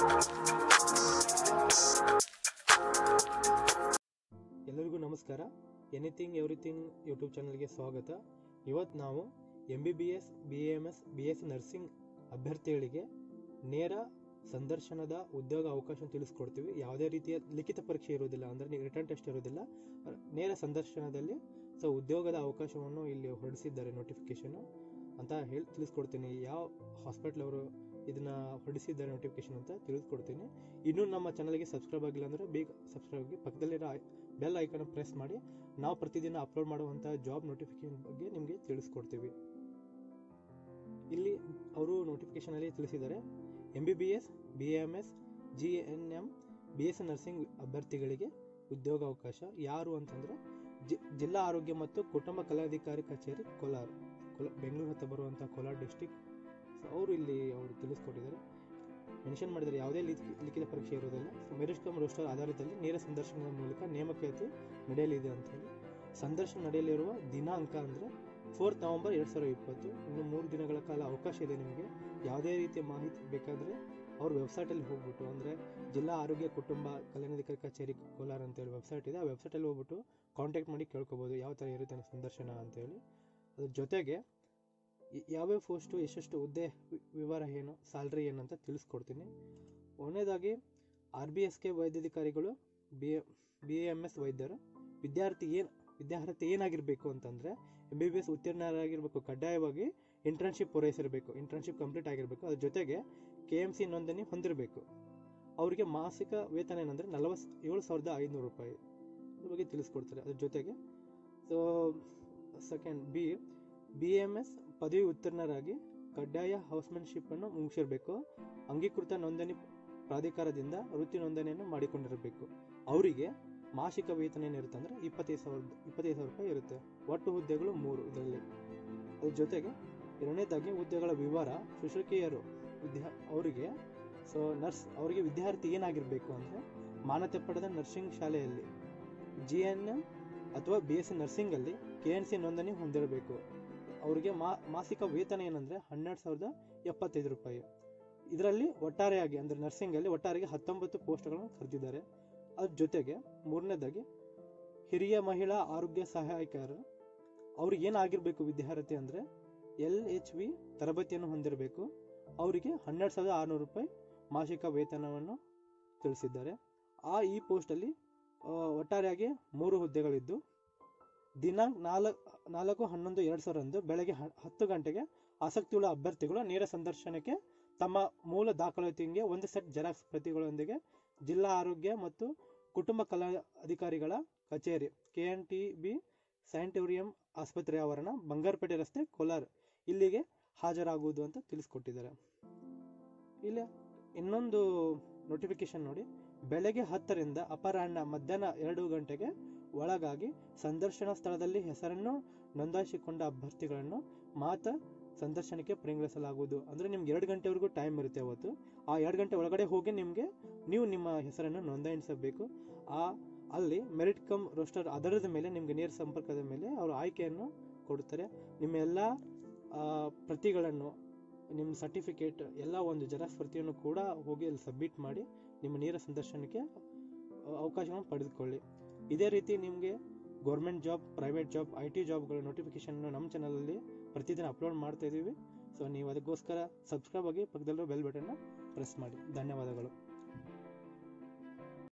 ಎಲ್ಲರಿಗೂ ನಮಸ್ಕಾರ anything everything YouTube ಚಾನಲ್ಗೆ ಸ್ವಾಗತ ಇವತ್ತು ನಾವು M B B S B M S B S nursing ಅಭ್ಯರ್ಥಿಗಳಿಗೆ ನೇರ ಸಂದರ್ಶನದ ಉದ್ಯೋಗ ಅವಕಾಶ ತಿಳಿಸ್ಕೊಡ್ತೀವಿ ಯಾವುದೇ ರೀತಿಯ ಲಿಖಿತ ಪರೀಕ್ಷೆ ಇರೋದಿಲ್ಲ ಅಂದರೆ ರಿಟರ್ನ್ ಟೆಸ್ಟ್ ಇರೋದಿಲ್ಲ ನೇರ ಸಂದರ್ಶನದಲ್ಲಿ ಸೊ ಉದ್ಯೋಗದ ಅವಕಾಶವನ್ನು ಇಲ್ಲಿ ಹೊರಡಿಸಿದ್ದಾರೆ ನೋಟಿಫಿಕೇಶನ್ ಅಂತ ಹೇಳಿ ತಿಳಿಸ್ಕೊಡ್ತೀನಿ ಯಾವ ಹಾಸ್ಪಿಟ್ಲ್ ಅವರು ಇದನ್ನ ಹೊರಡಿಸಿದ್ದಾರೆ ನೋಟಿಫಿಕೇಶನ್ ಅಂತ ತಿಳಿಸ್ಕೊಡ್ತೀನಿ ಇನ್ನೂ ನಮ್ಮ ಚಾನಲ್ಗೆ ಸಬ್ಸ್ಕ್ರೈಬ್ ಆಗಿಲ್ಲ ಅಂದರೆ ಬೇಗ ಸಬ್ಸ್ಕ್ರೈಬ್ ಆಗಿ ಪಕ್ಕದಲ್ಲಿರೋ ಬೆಲ್ ಐಕನ್ ಪ್ರೆಸ್ ಮಾಡಿ ನಾವು ಪ್ರತಿದಿನ ಅಪ್ಲೋಡ್ ಮಾಡುವಂಥ ಜಾಬ್ ನೋಟಿಫಿಕೇಶನ್ ಬಗ್ಗೆ ನಿಮಗೆ ತಿಳಿಸ್ಕೊಡ್ತೀವಿ ಇಲ್ಲಿ ಅವರು ನೋಟಿಫಿಕೇಶನಲ್ಲಿ ತಿಳಿಸಿದ್ದಾರೆ M B B S B M S G N M B S nursing ಅಭ್ಯರ್ಥಿಗಳಿಗೆ ಉದ್ಯೋಗ ಅವಕಾಶ ಯಾರು ಅಂತಂದರೆ ಜಿ- ಜಿಲ್ಲಾ ಆರೋಗ್ಯ ಮತ್ತು ಕುಟುಂಬ ಕಲ್ಯಾಣಾಧಿಕಾರಿ ಕಚೇರಿ ಕೋಲಾರ ಕೋಲ ಬೆಂಗಳೂರು ಹತ್ರ ಬರುವಂಥ ಕೋಲಾರ ಡಿಸ್ಟಿಕ್ ಸೊ ಅವರು ಇಲ್ಲಿ ಅವರು ತಿಳಿಸ್ಕೊಟ್ಟಿದ್ದಾರೆ ಮೆನ್ಷನ್ ಮಾಡಿದರೆ ಯಾವುದೇ ಲಿಖಿ- ಲಿಖಿತ ಪರೀಕ್ಷೆ ಇರೋದಿಲ್ಲ ಸೊ ಮೆರಿಟ್ ಕಮ್ ರೋಸ್ಟರ್ ಆಧಾರಿತದಲ್ಲಿ ನೇರ ಸಂದರ್ಶನದ ಮೂಲಕ ನೇಮಕಾತಿ ನಡೆಯಲಿದೆ ಅಂತ ಹೇಳಿ ಸಂದರ್ಶನ ನಡೆಯಲಿರುವ ದಿನಾಂಕ ಅಂದರೆ ಫೋರ್ತ್ ನವಂಬರ್ ಎರಡು ಸಾವಿರದ ಇಪ್ಪತ್ತು ಇನ್ನು ಮೂರು ದಿನಗಳ ಕಾಲ ಅವಕಾಶ ಇದೆ ನಿಮಗೆ ಯಾವುದೇ ರೀತಿಯ ಮಾಹಿತಿ ಬೇಕಾದರೆ ಅವ್ರ ವೆಬ್ಸೈಟಲ್ಲಿ ಹೋಗ್ಬಿಟ್ಟು ಅಂದರೆ ಜಿಲ್ಲಾ ಆರೋಗ್ಯ ಕುಟುಂಬ ಕಲ್ಯಾಣಾಧಿಕಾರಿ ಕಚೇರಿ ಕೋಲಾರ ಅಂತೇಳಿ ವೆಬ್ಸೈಟ್ ಇದೆ ಆ ವೆಬ್ಸೈಟಲ್ಲಿ ಹೋಗ್ಬಿಟ್ಟು ಕಾಂಟ್ಯಾಕ್ಟ್ ಮಾಡಿ ಕೇಳ್ಕೊಬೋದು ಯಾವ ಥರ ಇರುತ್ತೆ ನನ್ನ ಸಂದರ್ಶನ ಅಂತೇಳಿ ಅದ್ರ ಜೊತೆಗೆ ಯ- ಯಾವ್ಯಾವ ಪೋಸ್ಟು ಎಷ್ಟೆಷ್ಟು ಹುದ್ದೆ ವಿ- ವಿವರ ಏನು ಸ್ಯಾಲ್ರಿ ಏನು ಅಂತ ತಿಳಿಸ್ಕೊಡ್ತೀನಿ ಒಂದನೇದಾಗಿ ಆರ್ ಬಿ ಎಸ್ ಕೆ ವೈದ್ಯಾಧಿಕಾರಿಗಳು ಬಿ ಬಿ ಎಮ್ ಎಸ್ ವೈದ್ಯರು ವಿದ್ಯಾರ್ಥಿ ಏನು ವಿದ್ಯಾರ್ಥಿ ಏನಾಗಿರಬೇಕು ಅಂತಂದರೆ ಎಂ ಬಿ ಬಿ ಎಸ್ ಉತ್ತೀರ್ಣರಾಗಿರಬೇಕು ಕಡ್ಡಾಯವಾಗಿ ಇಂಟರ್ನ್ಶಿಪ್ ಪೂರೈಸಿರಬೇಕು ಇಂಟರ್ನ್ಶಿಪ್ ಕಂಪ್ಲೀಟ್ ಆಗಿರಬೇಕು ಅದ್ರ ಜೊತೆಗೆ ಕೆ ಎಮ್ ಸಿ ನೋಂದಣಿ ಹೊಂದಿರಬೇಕು ಅವರಿಗೆ ಮಾಸಿಕ ವೇತನ ಏನಂದರೆ ನಲವತ್ತು ಏಳು ಸಾವಿರದ ಐನೂರು ರೂಪಾಯಿ ಅದ್ರ ಬಗ್ಗೆ ತಿಳಿಸ್ಕೊಡ್ತಾರೆ ಅದ್ರ ಜೊತೆಗೆ so second B B M S ಪದವಿ ಉತ್ತೀರ್ಣರಾಗಿ ಕಡ್ಡಾಯ ಹೌಸ್ಮೆನ್ಶಿಪ್ಪನ್ನು ಮುಗಿಸಿರಬೇಕು ಅಂಗೀಕೃತ ನೋಂದಣಿ ಪ್ರಾಧಿಕಾರದಿಂದ ವೃತ್ತಿ ನೋಂದಣಿಯನ್ನು ಮಾಡಿಕೊಂಡಿರಬೇಕು ಅವರಿಗೆ ಮಾಸಿಕ ವೇತನ ಏನಿರುತ್ತೆ ಅಂದರೆ ಇಪ್ಪತ್ತೈದು ಸಾವಿರದ ಇಪ್ಪತ್ತೈದು ಸಾವಿರ ರೂಪಾಯಿ ಇರುತ್ತೆ ಒಟ್ಟು ಹುದ್ದೆಗಳು ಮೂರು ಇದರಲ್ಲಿ ಅದ್ರ ಜೊತೆಗೆ ಎರಡನೇದಾಗಿ ಹುದ್ದೆಗಳ ವಿವರ ಶುಶ್ರೂಷಕಿಯರು ವಿದ್ಯಾ ಅವರಿಗೆ ಸೊ ನರ್ಸ್ ಅವರಿಗೆ ವಿದ್ಯಾರ್ಥಿ ಏನಾಗಿರಬೇಕು ಅಂದರೆ ಮಾನ್ಯತೆ ಪಡೆದ ನರ್ಸಿಂಗ್ ಶಾಲೆಯಲ್ಲಿ ಜಿ ಎನ್ ಎಮ್ ಅಥವಾ ಬಿ ಎಸ್ ಸಿ ನರ್ಸಿಂಗಲ್ಲಿ ಕೆ ಎನ್ ಸಿ ನೋಂದಣಿ ಹೊಂದಿರಬೇಕು ಅವರಿಗೆ ಮಾ ಮಾಸಿಕ ವೇತನ ಏನಂದರೆ ಹನ್ನೆರಡು ಸಾವಿರದ ಎಪ್ಪತ್ತೈದು ರೂಪಾಯಿ ಇದರಲ್ಲಿ ಒಟ್ಟಾರೆಯಾಗಿ ಅಂದರೆ ನರ್ಸಿಂಗಲ್ಲಿ ಒಟ್ಟಾರೆಯಾಗಿ ಹತ್ತೊಂಬತ್ತು ಪೋಸ್ಟ್ಗಳನ್ನು ಕರೆದಿದ್ದಾರೆ ಅದ್ರ ಜೊತೆಗೆ ಮೂರನೇದಾಗಿ ಹಿರಿಯ ಮಹಿಳಾ ಆರೋಗ್ಯ ಸಹಾಯಕರು ಅವ್ರಿಗೆ ಏನಾಗಿರಬೇಕು ವಿದ್ಯಾರ್ಥಿ ಅಂದರೆ ಎಲ್ ಎಚ್ ವಿ ತರಬೇತಿಯನ್ನು ಹೊಂದಿರಬೇಕು ಅವರಿಗೆ ಹನ್ನೆರಡು ಸಾವಿರದ ಆರುನೂರು ರೂಪಾಯಿ ಮಾಸಿಕ ವೇತನವನ್ನು ತಿಳಿಸಿದ್ದಾರೆ ಆ ಈ ಪೋಸ್ಟಲ್ಲಿ ಆ, ಒಟ್ಟಾರೆಯಾಗಿ ಮೂರು ಹುದ್ದೆಗಳಿದ್ದು ದಿನಾಂಕ ನಾಲ್ಕು ನಾಲ್ಕು ಹನ್ನೊಂದು ಎರಡು ಸಾವಿರಂದು ಬೆಳಗ್ಗೆ ಹ- ಹತ್ತು ಗಂಟೆಗೆ ಆಸಕ್ತಿಯುಳ್ಳ ಅಭ್ಯರ್ಥಿಗಳು ನೇರ ಸಂದರ್ಶನಕ್ಕೆ ತಮ್ಮ ಮೂಲ ದಾಖಲಾತಿಗೆ ಒಂದು ಸೆಟ್ ಜೆರಾಕ್ಸ್ ಪ್ರತಿಗಳೊಂದಿಗೆ ಜಿಲ್ಲಾ ಆರೋಗ್ಯ ಮತ್ತು ಕುಟುಂಬ ಕಲ್ಯಾಣ ಅಧಿಕಾರಿಗಳ ಕಚೇರಿ K N T B sanatorium ಆಸ್ಪತ್ರೆ ಆವರಣ ಬಂಗಾರಪೇಟೆ ರಸ್ತೆ ಕೋಲಾರ ಇಲ್ಲಿಗೆ ಹಾಜರಾಗುವುದು ಅಂತ ತಿಳಿಸ್ಕೊಟ್ಟಿದ್ದಾರೆ ಇಲ್ಲಿ ಇನ್ನೊಂದು ನೋಟಿಫಿಕೇಶನ್ ನೋಡಿ ಬೆಳಗ್ಗೆ ಹತ್ತರಿಂದ ಅಪರಾಹ್ನ ಮಧ್ಯಾಹ್ನ ಎರಡು ಗಂಟೆಗೆ ಒಳಗಾಗಿ ಸಂದರ್ಶನ ಸ್ಥಳದಲ್ಲಿ ಹೆಸರನ್ನು ನೋಂದಾಯಿಸಿಕೊಂಡ ಅಭ್ಯರ್ಥಿಗಳನ್ನು ಮಾತ್ರ ಸಂದರ್ಶನಕ್ಕೆ ಪರಿಗಣಿಸಲಾಗುವುದು ಅಂದರೆ ನಿಮ್ಗೆ ಎರಡು ಗಂಟೆವರೆಗೂ ಟೈಮ್ ಇರುತ್ತೆ ಅವತ್ತು ಆ ಎರಡು ಗಂಟೆ ಒಳಗಡೆ ಹೋಗಿ ನಿಮಗೆ ನೀವು ನಿಮ್ಮ ಹೆಸರನ್ನು ನೋಂದಾಯಿಸಬೇಕು ಆ ಅಲ್ಲಿ ಮೆರಿಟ್ ಕಮ್ ರೋಸ್ಟರ್ ಆಧಾರದ ಮೇಲೆ ನಿಮಗೆ ನೇರ ಸಂಪರ್ಕದ ಮೇಲೆ ಅವರು ಆಯ್ಕೆಯನ್ನು ಕೊಡುತ್ತಾರೆ ನಿಮ್ಮ ಎಲ್ಲ ಆ, ಪ್ರತಿಗಳನ್ನು ನಿಮ್ಮ ಸರ್ಟಿಫಿಕೇಟ್ ಎಲ್ಲ ಒಂದು ಜೆರಾಕ್ಸ್ ಪ್ರತಿಯನ್ನು ಕೂಡ ಹೋಗಿ ಅಲ್ಲಿ ಸಬ್ಮಿಟ್ ಮಾಡಿ ನಿಮ್ಮ ನೇರ ಸಂದರ್ಶನಕ್ಕೆ ಆ, ಅವಕಾಶವನ್ನು ಪಡೆದುಕೊಳ್ಳಿ ಇದೇ ರೀತಿ ನಿಮಗೆ government job private job I T ಜಾಬ್ಗಳ ನೋಟಿಫಿಕೇಶನ್ ನಮ್ಮ ಚಾನಲಲ್ಲಿ ಪ್ರತಿದಿನ ಅಪ್ಲೋಡ್ ಮಾಡ್ತಾ ಇದ್ದೀವಿ ಸೊ ನೀವು ಅದಕ್ಕೋಸ್ಕರ ಸಬ್ಸ್ಕ್ರೈಬ್ ಆಗಿ ಪಕ್ಕದಲ್ಲಿರೋ ಬೆಲ್ ಬಟನ್ನ ಪ್ರೆಸ್ ಮಾಡಿ ಧನ್ಯವಾದಗಳು